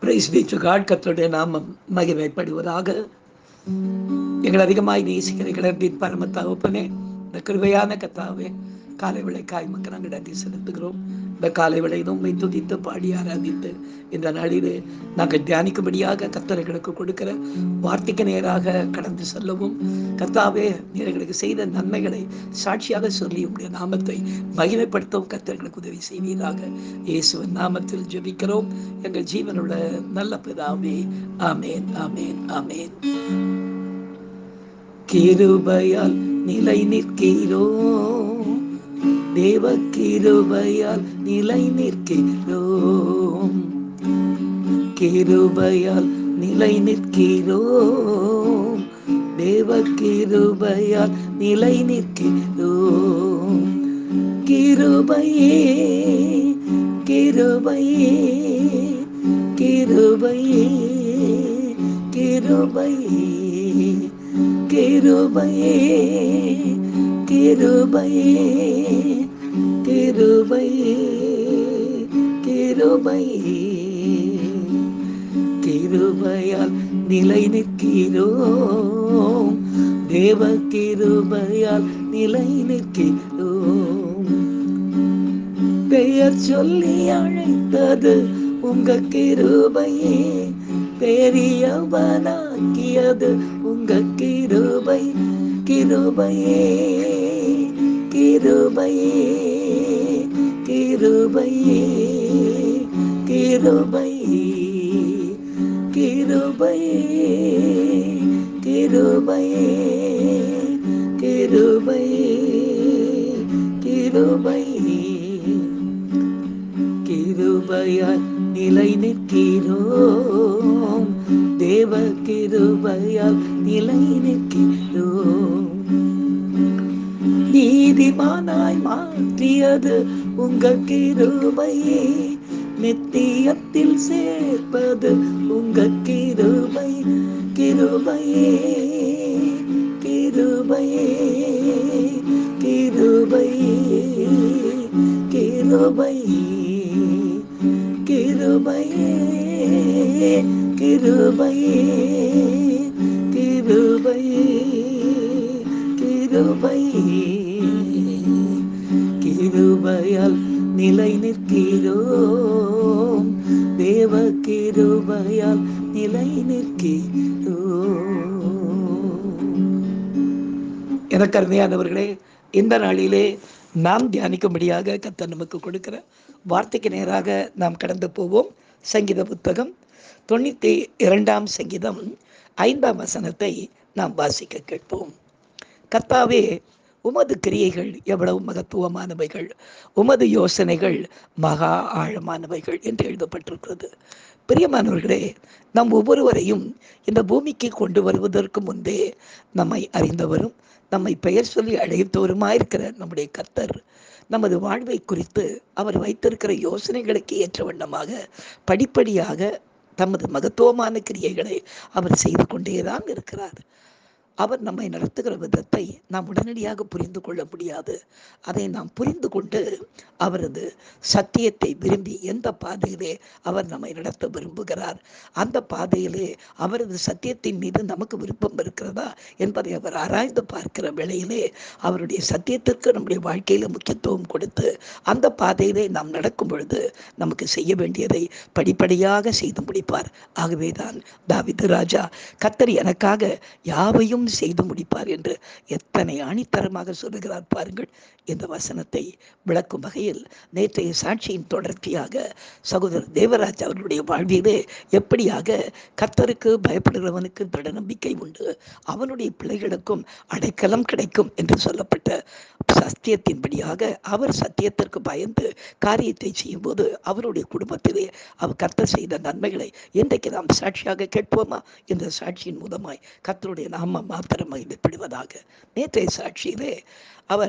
price beach God கத்தருடைய நாமம் மகிமைப்படுவதாக எங்கள் அதிகமாய் நேசிக்கிற கிளர்பின் பரம தகப்பனே இந்த கிருபையான கத்தாவே காலை விளைக்காய் மக்கள் நாங்கள் நன்றி செலுத்துகிறோம் இந்த காலை விளையிலும் உண்மை துதித்து பாடி ஆராதித்து இந்த நாளிலே நாங்கள் தியானிக்கும்படியாக கத்தர் எங்களுக்கு கொடுக்கிற வார்த்தைக்கு நேராக கடந்து செல்லவும் கத்தாவே நீர் எங்களுக்கு செய்த நன்மைகளை சாட்சியாக சொல்லி உடைய நாமத்தை மகிமைப்படுத்தவும் கத்தர் எங்களுக்கு உதவி செய்வீராக இயேசுவின் நாமத்தில் ஜெபிக்கிறோம் எங்கள் ஜீவனுள்ள நல்ல பிதாவே ஆமேன் ஆமேன் ஆமேன் கிருபையால் நிலை நிற்கிறோம் தேவ கிருபையால் நிலை நிற்கிறோம் கிருபையால் நிலை நிற்கிறோம் தேவ கிருபையால் நிலை நிற்கிறோம் கிருபையே கிருபையே கிருபையே கிருபையே கிருபையே கிருபையே கிருபையே கிருபையே கிருபையால் நிலை நிற்கிறோம் தேவ கிருபையால் நிலை நிற்கிறோம் பெயர் சொல்லி அழைத்தது உங்க கிருபையே பெரியவனாக்கியது உங்க கிருபை கிருபையே கிருபையே கிருபையே கிருபையே கிருபையே கிருபையே கிருபையே கிருபையே கிருபையால் நிலை நிற்கிறோம் தேவ கிருபையால் நிலை நிற்கிறோம் நீதிமானாய் மாற்றியது உங்க கிருபையே நித்தியத்தில் சேர்ப்பது உங்க கிருபை கிருபையே கிருபையே கிருபையே கிருபையே கிருபையே கிருபையே கிருபையே கிருபையே கிருபையால் நிலை நிற்கிறோம் தேவ கிருபையால் நிலை நிற்கிறோம் எனக்கு அருமையானவர்களே இந்த நாளிலே நாம் தியானிக்கும்படியாக கத்தர் நமக்கு கொடுக்கிற வார்த்தைக்கு நேராக நாம் கடந்து போவோம் சங்கீத புத்தகம் தொண்ணூற்றி இரண்டாம் சங்கீதம் ஐந்தாம் வசனத்தை நாம் வாசிக்க கேட்போம் கர்த்தாவே உமது கிரியைகள் எவ்வளவு மகத்துவமானவைகள் உமது யோசனைகள் மகா ஆழமானவைகள் என்று எழுதப்பட்டிருக்கிறது பிரியமானவர்களே நம் ஒவ்வொருவரையும் இந்த பூமிக்கு கொண்டு வருவதற்கு முன்பே நம்மை அறிந்தவரும் நம்மை பெயர் சொல்லி அழைத்தவருமாயிருக்கிற நம்முடைய கர்த்தர் நமது வாழ்வை குறித்து அவர் வைத்திருக்கிற யோசனைகளுக்கு ஏற்ற வண்ணமாக படிப்படியாக தமது மகத்துவமான கிரியைகளை அவர் செய்து கொண்டேதான் இருக்கிறார் அவர் நம்மை நடத்துகிற விதத்தை நாம் உடனடியாக புரிந்து கொள்ள முடியாது அதை நாம் புரிந்து கொண்டு அவரது சத்தியத்தை விரும்பி எந்த பாதையிலே அவர் நம்மை நடத்த விரும்புகிறார் அந்த பாதையிலே அவரது சத்தியத்தின் மீது நமக்கு விருப்பம் இருக்கிறதா என்பதை அவர் ஆராய்ந்து பார்க்கிற வேளையிலே அவருடைய சத்தியத்திற்கு நம்முடைய வாழ்க்கையில முக்கியத்துவம் கொடுத்து அந்த பாதையிலே நாம் நடக்கும் பொழுது நமக்கு செய்ய வேண்டியதை படிப்படியாக செய்து முடிப்பார் ஆகவேதான் தாவிது ராஜா கத்தர் எனக்காக யாவையும் செய்து முடிப்பார் என்று எத்தனை ஆணித்தரமாக சொல்லுகிறார் பாருங்கள் இந்த வசனத்தை விளக்கும் வகையில் நேற்றைய சாட்சியின் தொடர்ச்சியாக சகோதரர் தேவராஜ் அவர்களுடைய வாழ்விலே எப்படியாக கர்த்தருக்கு பயப்படுகிறவனுக்கு திட நம்பிக்கை உண்டு அவனுடைய பிள்ளைகளுக்கும் அடைக்கலம் கிடைக்கும் என்று சொல்லப்பட்ட சத்தியத்தின்படியாக அவர் சத்தியத்திற்கு பயந்து காரியத்தை செய்யும்போது அவருடைய குடும்பத்திலே அவர் கர்த்தர் செய்த நன்மைகளை இன்றைக்கு நாம் சாட்சியாக கேட்போமா இந்த சாட்சியின் மூலமாய் கர்த்தருடைய நாம மாத்திரம் மகிழ்ப்படுவதாக நேற்றைய சாட்சியிலே அவர்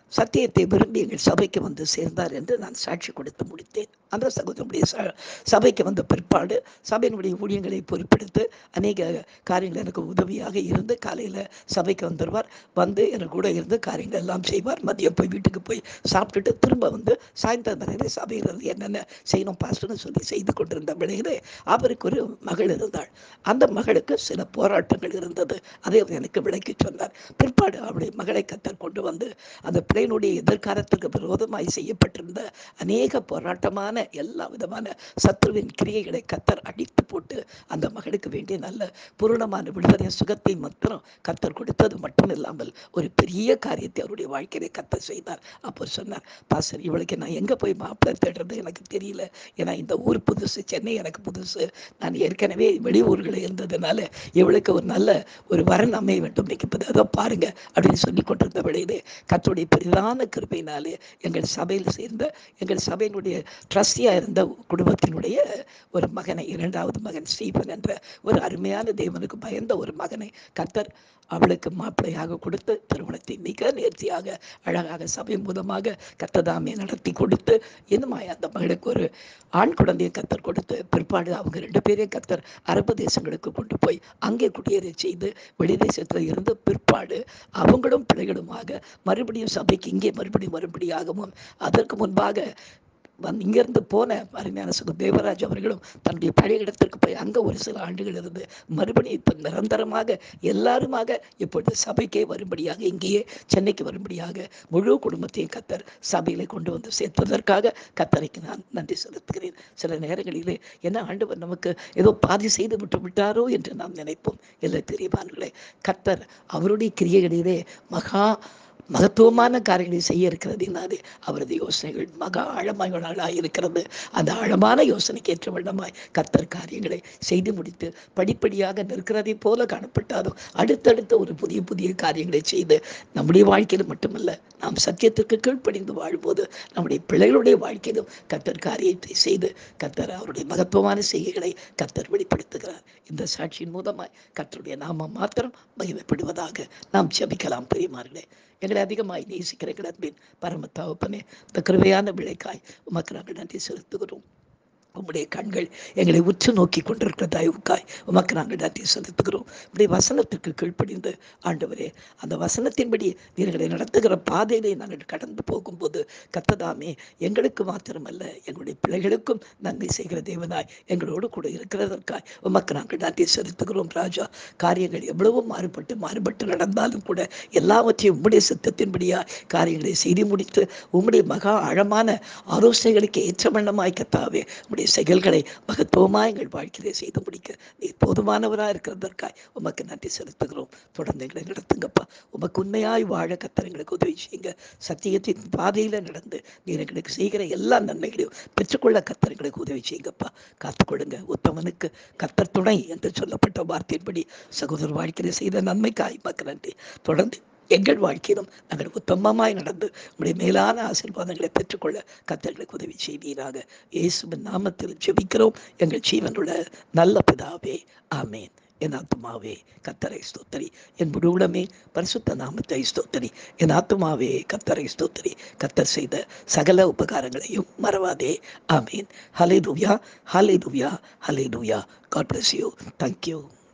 சத்தியத்தை விரும்பி எங்கள் சபைக்கு வந்து சேர்ந்தார் என்று நான் சாட்சி கொடுத்து முடித்தேன் அந்த சகோதரனுடைய ச சபைக்கு வந்த பிற்பாடு சபையினுடைய ஊழியங்களை பொறுப்பெடுத்து அநேக காரியங்கள் எனக்கு உதவியாக இருந்து காலையில் சபைக்கு வந்துடுவார் வந்து எனக்கு கூட இருந்து காரியங்கள் எல்லாம் செய்வார் மதியம் போய் வீட்டுக்கு போய் சாப்பிட்டுட்டு திரும்ப வந்து சாயந்தரம் வரையில் சபையில் இருந்து என்னென்ன செய்யணும் பாஸ்டர்னு சொல்லி செய்து கொண்டிருந்த வேளையிலே அவருக்கு ஒரு மகள் இருந்தாள் அந்த மகளுக்கு சில போராட்டங்கள் இருந்தது அதை அவர் எனக்கு விளக்கி சொன்னார் பிற்பாடு அவருடைய மகளை கத்தர் கொண்டு வந்து அந்த பிள்ளையினுடைய எதிர்காலத்துக்கு விரோதமாய் செய்யப்பட்டிருந்த அநேக போராட்டமான எல்லா விதமான சத்ருவின் கிரியைகளை கத்தர் அடித்து போட்டு அந்த மகளுக்கு வேண்டிய நல்ல பூரணமான விடுதலை சுகத்தை மாத்திரம் கத்தர் கொடுத்தது மட்டும் இல்லாமல் ஒரு பெரிய காரியத்தை அவருடைய வாழ்க்கையிலே கத்தர் செய்தார் அப்போ சொன்னார் பாசர் இவளுக்கு நான் எங்கே போய் மாப்பிள்ளை தேடுறது எனக்கு தெரியல ஏன்னா இந்த ஊர் புதுசு சென்னை எனக்கு புதுசு நான் ஏற்கனவே வெளியூர்களில் இருந்ததுனால இவளுக்கு ஒரு நல்ல ஒரு வரன் அமைய வேண்டும் நிற்கிறது அதோ பாருங்க அப்படின்னு சொல்லி கொண்டிருந்த வேளையிலே கத்தருடைய பெரிதான கிருபையினாலே எங்கள் சபையில் சேர்ந்த எங்கள் சபையினுடைய ட்ரஸ்டியாக இருந்த குடும்பத்தினுடைய ஒரு மகனை இரண்டாவது மகன் ஸ்டீபன் என்ற ஒரு அருமையான தேவனுக்கு பயந்த ஒரு மகனை கத்தர் அவளுக்கு மாப்பிள்ளையாக கொடுத்து திருமணத்தை மிக நேர்த்தியாக அழகாக சபை மூலமாக கத்ததாமே நடத்தி கொடுத்து இன்னுமாய் அந்த மகளுக்கு ஒரு ஆண் குழந்தையை கத்தர் கொடுத்து பிற்பாடு அவங்க ரெண்டு பேரையும் கத்தர் அரபு தேசங்களுக்கு கொண்டு போய் அங்கே குடியேற செய்து வெளிதேசத்தில் இருந்து பிற்பாடு அவங்களும் பிள்ளைகளுமாக மறுபடியும் சபைக்கு இங்கே மறுபடியும் மறுபடியாகவும் அதற்கு முன்பாக வந்து இங்கிருந்து போன அருமையான சுக தேவராஜ் அவர்களும் தன்னுடைய பழைய இடத்திற்கு போய் அங்கே ஒரு சில ஆண்டுகள் இருந்து மறுபடியும் இப்போ நிரந்தரமாக எல்லாருமாக இப்பொழுது சபைக்கே வரும்படியாக இங்கேயே சென்னைக்கு வரும்படியாக முழு குடும்பத்தையும் கத்தர் சபையிலே கொண்டு வந்து சேர்த்ததற்காக கத்தரைக்கு நான் நன்றி செலுத்துகிறேன் சில நேரங்களிலே என்ன ஆண்டவர் நமக்கு ஏதோ பாதி செய்து விட்டு விட்டாரோ என்று நாம் நினைப்போம் இல்லை தெரியவான்களே கத்தர் அவருடைய கிரியைகளிலே மகா மகத்துவமான காரியங்களை செய்ய இருக்கிறதுனாலே அவரது யோசனைகள் மகா ஆழமானவர்களாக இருக்கிறது அந்த ஆழமான யோசனைக்கு ஏற்ற வண்ணமாய் கர்த்தர் காரியங்களை செய்து முடித்து படிப்படியாக நிற்கிறதை போல காணப்பட்டாலும் அடுத்தடுத்த ஒரு புதிய புதிய காரியங்களை செய்து நம்முடைய வாழ்க்கையில் மட்டுமல்ல நாம் சத்தியத்திற்கு கீழ்ப்படிந்து வாழும்போது நம்முடைய பிள்ளைகளுடைய வாழ்க்கையிலும் கர்த்தர் காரியத்தை செய்து கர்த்தர் அவருடைய மகத்துவமான செய்கைகளை கர்த்தர் வெளிப்படுத்துகிறார் இந்த சாட்சியின் மூலமாய் கர்த்தருடைய நாமம் மாத்திரம் மகிமைப்படுவதாக நாம் ஜெபிக்கலாம் பெரியமார்களே எங்களை அதிகமாய் நேசிக்கிற எங்கள் அன்பின் பரம தகப்பனே இந்த கிருபையான விளைக்காய் உமக்கு நாங்கள் நன்றி செலுத்துகிறோம் உம்முடைய கண்கள் எங்களை உற்று நோக்கி கொண்டிருக்கிற தயவுக்காய் உமக்கு நாங்கள் நன்றி செலுத்துகிறோம் உடைய வசனத்திற்கு கீழ்ப்படிந்து ஆண்டவரே அந்த வசனத்தின்படி நீர்களை நடத்துகிற பாதையிலே நாங்கள் கடந்து போகும்போது கத்ததாமே எங்களுக்கு மாத்திரமல்ல எங்களுடைய பிள்ளைகளுக்கும் நன்மை செய்கிற தேவனாய் எங்களோடு கூட இருக்கிறதற்காய் உமக்கு நாங்கள் நன்றி செலுத்துகிறோம் ராஜா காரியங்கள் எவ்வளவு மாறுபட்டு மாறுபட்டு நடந்தாலும் கூட எல்லாவற்றையும் உம்முடைய சித்தத்தின்படியா காரியங்களை செய்து முடித்து உம்முடைய மகா ஆழமான ஆலோசனைகளுக்கு ஏற்ற வண்ணமாய் கத்தாவே உம்முடைய செயல்களை மகத்துவமாக எங்கள் வாழ்க்கையிலே செய்து முடிக்க நீ போதுமானவராக இருக்கிறதற்காய் உமக்கு நன்றி செலுத்துகிறோம் தொடர்ந்து எங்களை நடத்துங்கப்பா உமக்கு உண்மையாய் வாழ கத்தர் எங்களுக்கு உதவி செய்யுங்க சத்தியத்தின் பாதையில நடந்து நீர் எங்களுக்கு செய்கிற எல்லா நன்மைகளையும் பெற்றுக்கொள்ள கத்தர் எங்களுக்கு உதவி செய்யுங்கப்பா காத்துக்கொள்ளுங்க உத்தமனுக்கு கத்தர் துணை என்று சொல்லப்பட்ட வார்த்தையின்படி சகோதரர் வாழ்க்கையில செய்த நன்மைக்காய் உமக்கு நன்றி தொடர்ந்து எங்கள் வாழ்க்கையிலும் நாங்கள் உத்தமமாய் நடந்து உடைய மேலான ஆசீர்வாதங்களை பெற்றுக்கொள்ள கத்தர்களுக்கு உதவி செய்வீராக இயேசுவின் நாமத்தில் ஜெபிக்கிறோம் எங்கள் ஜீவனுள்ள நல்ல பிதாவே ஆமேன் என் ஆத்துமாவே கத்தரை ஸ்தோத்தரி என் முழுவடமே பரிசுத்த நாமத்தை ஸ்தோத்தரி என் ஆத்துமாவே கத்தரை ஸ்தோத்தரி கத்தர் செய்த சகல உபகாரங்களையும் மறவாதே ஆமீன் ஹலே லூயா ஹலே லூயா ஹலே லூயா காட் பிளஸ் யூ தேங்க்யூ